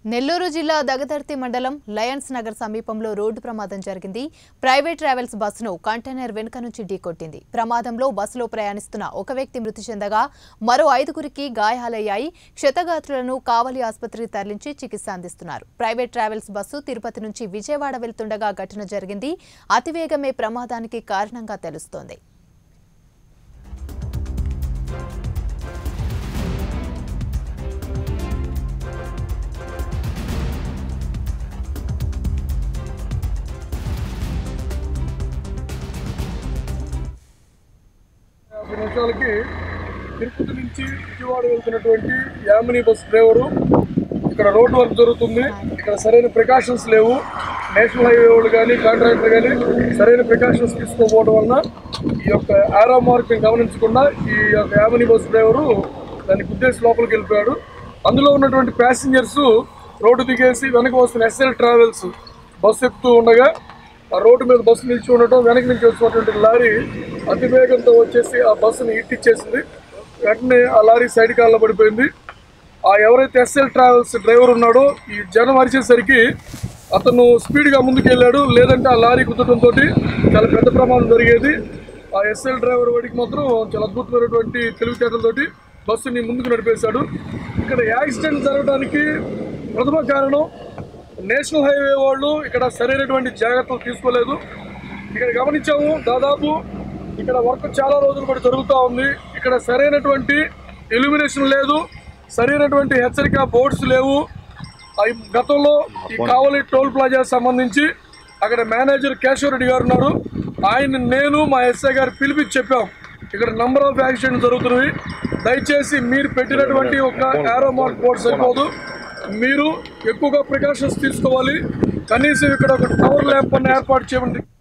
నెల్లూరు జిల్లా దగదర్తి మండలం లయన్స్ నగర్ సమీపంలో రోడ్డు ప్రమాదం జరిగింది ప్రైవేట్ ట్రావెల్స్ బస్సును కంటైనర్ వెనుక నుంచి ఢీకొట్టింది ప్రమాదంలో బస్సులో ప్రయాణిస్తున్న ఒక వ్యక్తి మృతి చెందగా మరో ఐదుగురికి గాయాలయ్యాయి క్షతగాత్రులను కావలి ఆసుపత్రికి తరలించి చికిత్స అందిస్తున్నారు ప్రైవేట్ ట్రావెల్స్ బస్సు తిరుపతి నుంచి విజయవాడ వెళ్తుండగా ఘటన జరిగింది అతివేగమే ప్రమాదానికి కారణంగా తెలుస్తోంది యాభై నిమిషాలకి తిరుపతి నుంచి విజయవాడ వెళ్తున్నటువంటి యామిని బస్ డ్రైవరు ఇక్కడ రోడ్ వర్క్ జరుగుతుంది ఇక్కడ సరైన ప్రికాషన్స్ లేవు నేషనల్ హైవే వాళ్ళు కానీ కాంట్రాక్టర్ కానీ సరైన ప్రికాషన్స్ తీసుకోకపోవడం వలన ఈ యొక్క ఆరో మార్క్ని గమనించకుండా ఈ యొక్క యామిని బస్ డ్రైవరు దాన్ని గుద్దేసి లోపలికి వెళ్ళిపోయాడు అందులో ఉన్నటువంటి ప్యాసింజర్స్ రోడ్డు దిగేసి వెనక వస్తున్న ఎస్ఎల్ ట్రావెల్స్ బస్సు ఎక్కుతూ ఉండగా ఆ రోడ్డు మీద బస్సు నిలిచి ఉండటం వెనక నుంచి వచ్చినటువంటి లారీ అతి వేగంతో వచ్చేసి ఆ బస్సుని ఇట్టిచ్చేసింది వెంటనే ఆ లారీ సైడ్ కాల్లో పడిపోయింది ఆ ఎవరైతే ఎస్ఎల్ ట్రావెల్స్ డ్రైవర్ ఉన్నాడో ఈ జనం అరిచేసరికి అతను స్పీడ్గా ముందుకు వెళ్ళాడు లేదంటే ఆ లారీ కుదటంతో చాలా పెద్ద ప్రమాదం జరిగేది ఆ ఎస్ఎల్ డ్రైవర్ వాడికి మాత్రం చాలా అద్భుతమైనటువంటి తెలివితేటలతోటి బస్సుని ముందుకు నడిపేశాడు ఇక్కడ యాక్సిడెంట్ జరగడానికి ప్రథమ కారణం నేషనల్ హైవే వాళ్ళు ఇక్కడ సరైనటువంటి జాగ్రత్తలు తీసుకోలేదు ఇక్కడ గమనించాము దాదాపు ఇక్కడ వర్క్ చాలా రోజులు కూడా జరుగుతూ ఉంది ఇక్కడ సరైనటువంటి ఇల్యూమినేషన్ లేదు సరైనటువంటి హెచ్చరిక బోర్డ్స్ లేవు అవి గతంలో ఈ కావలి టోల్ ప్లాజా సంబంధించి అక్కడ మేనేజర్ కేశవ రెడ్డి గారు ఉన్నారు ఆయన నేను మా ఎస్ఐ గారు పిలిపించి చెప్పాం ఇక్కడ నంబర్ ఆఫ్ యాక్సిడెంట్ జరుగుతున్నాయి దయచేసి మీరు పెట్టినటువంటి ఒక ఏరో మార్క్ బోర్డు సరిపోదు మీరు ఎక్కువగా ప్రికాషన్స్ తీసుకోవాలి కనీసం ఇక్కడ ఒక టవర్ ల్యాంప్ అన్న ఏర్పాటు చేయమని